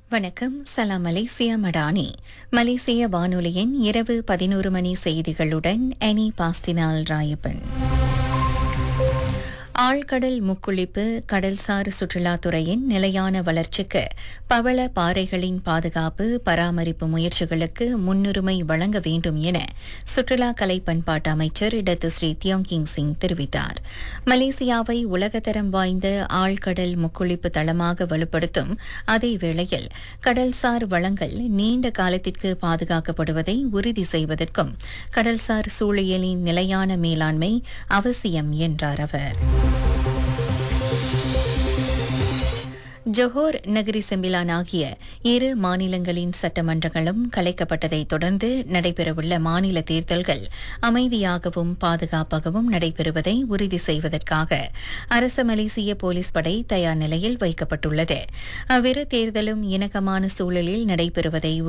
வணக்கம் சலாம் மலேசியா மடானி மலேசிய வானொலியின் இரவு பதினோரு மணி செய்திகளுடன் எனி பாஸ்டினால் ராயப்பன் ஆழ்கடல் முக்குளிப்பு கடல்சார் சுற்றுலாத்துறையின் நிலையான வளர்ச்சிக்கு பவள பாறைகளின் பாதுகாப்பு பராமரிப்பு முயற்சிகளுக்கு முன்னுரிமை வழங்க வேண்டும் என சுற்றுலா கலை பண்பாட்டு அமைச்சர் இடத்து ஸ்ரீ தியோங்கிங் சிங் தெரிவித்தார் மலேசியாவை உலகத்தரம் வாய்ந்த ஆழ்கடல் முக்குளிப்பு தளமாக வலுப்படுத்தும் அதே வேளையில் கடல்சார் வளங்கள் நீண்ட காலத்திற்கு பாதுகாக்கப்படுவதை உறுதி செய்வதற்கும் கடல்சார் சூழியலின் நிலையான மேலாண்மை அவசியம் என்றார் அவர் ஜொஹோர் நகரி செம்பிலான் ஆகிய இரு மாநிலங்களின் சட்டமன்றங்களும் கலைக்கப்பட்டதைத் தொடர்ந்து நடைபெறவுள்ள மாநில தேர்தல்கள் அமைதியாகவும் பாதுகாப்பாகவும் நடைபெறுவதை உறுதி செய்வதற்காக அரச மலேசிய போலீஸ் படை தயார் நிலையில் வைக்கப்பட்டுள்ளது அவ்விரு தேர்தலும் இணக்கமான சூழலில் நடைபெறுவதை